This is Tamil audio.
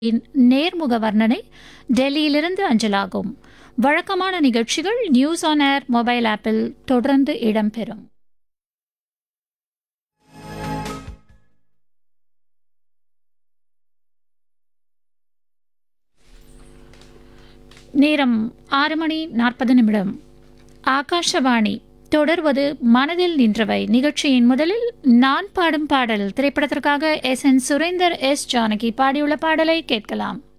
இன் நேர்முக வர்ணனை டெல்லியிலிருந்து அஞ்சலாகும் வழக்கமான நிகழ்ச்சிகள் நியூஸ் ஆன் ஏர் மொபைல் ஆப்பில் தொடர்ந்து இடம்பெறும் நேரம் ஆறு மணி நாற்பது நிமிடம் ஆகாஷவாணி தொடர்வது மனதில் நின்றவை நிகழ்ச்சியின் முதலில் நான் பாடும் பாடல் திரைப்படத்திற்காக S N Surendar S Janaki பாடியுள்ள பாடலை கேட்கலாம்